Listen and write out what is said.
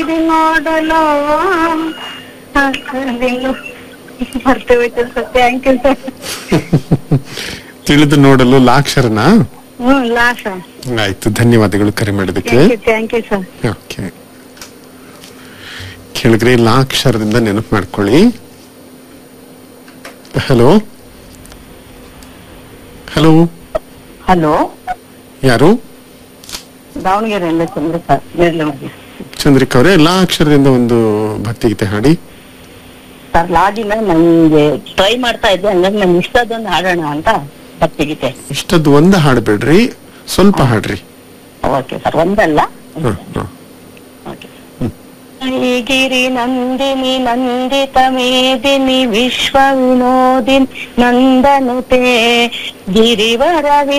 ಇದು ನೋಡಲು ಸಾಕಂದಿಲ್ಲ. ಮರ್ತೇ ಹೋಯ್ತು ಸರ್ ಥ್ಯಾಂಕ್ ಯು ಸರ್ ತಿಳಿದು ನೋಡಲು ಲಾಕ್ಷರನಾ ಹ್ಮ್ ಲಾಸ ಆಯ್ತು ಧನ್ಯವಾದಗಳು ಕರೆ ಮಾಡಿದಕ್ಕೆ thank you thank you sir okay ಕೇಳಿದ್ರೆ ಲಾಕ್ಷರದಿಂದ ನೆನಪು ಮಾಡ್ಕೊಳ್ಳಿ ಹಲೋ ಹಲೋ ಹಲೋ ಯಾರು ದಾವಣಗೆರೆಯಿಂದ ಚಂದ್ರಪ್ಪ ನೇರ್ಲಮಗಿ ಚಂದ್ರಿಕಾ ಅವರೇ ಲಾ ಅಕ್ಷರದಿಂದ ಒಂದು ಭಕ್ತಿಗೀತೆ ಹಾಡಿ ಸರ್ ಲಾದಿನ ನಂಗೆ ಟ್ರೈ ಮಾಡ್ತಾ ಇದ್ದೆ ಹಂಗಾಗಿ ನನ್ ಇಷ್ಟದೊಂದು ಹಾಡೋಣ ಅಂತ ಭಕ್ತಿಗೀತೆ ಇಷ್ಟದ್ದು ಒಂದು ಹಾಡ್ಬೇಡ್ರಿ ಸ್ವಲ್ಪ ಹಾಡ್ರಿ ಓಕೆ ಸರ್ ಒಂದಲ್ಲ ಹ್ಮ್, ಹ್ಮ್. ಓಕೆ ಗಿರಿ ನಂದಿನಿ ನಂದಿತ ಮೇದಿನಿ ವಿಶ್ವ ವಿನೋದಿನ್ ನಂದನುತೆ ಗಿರಿವರ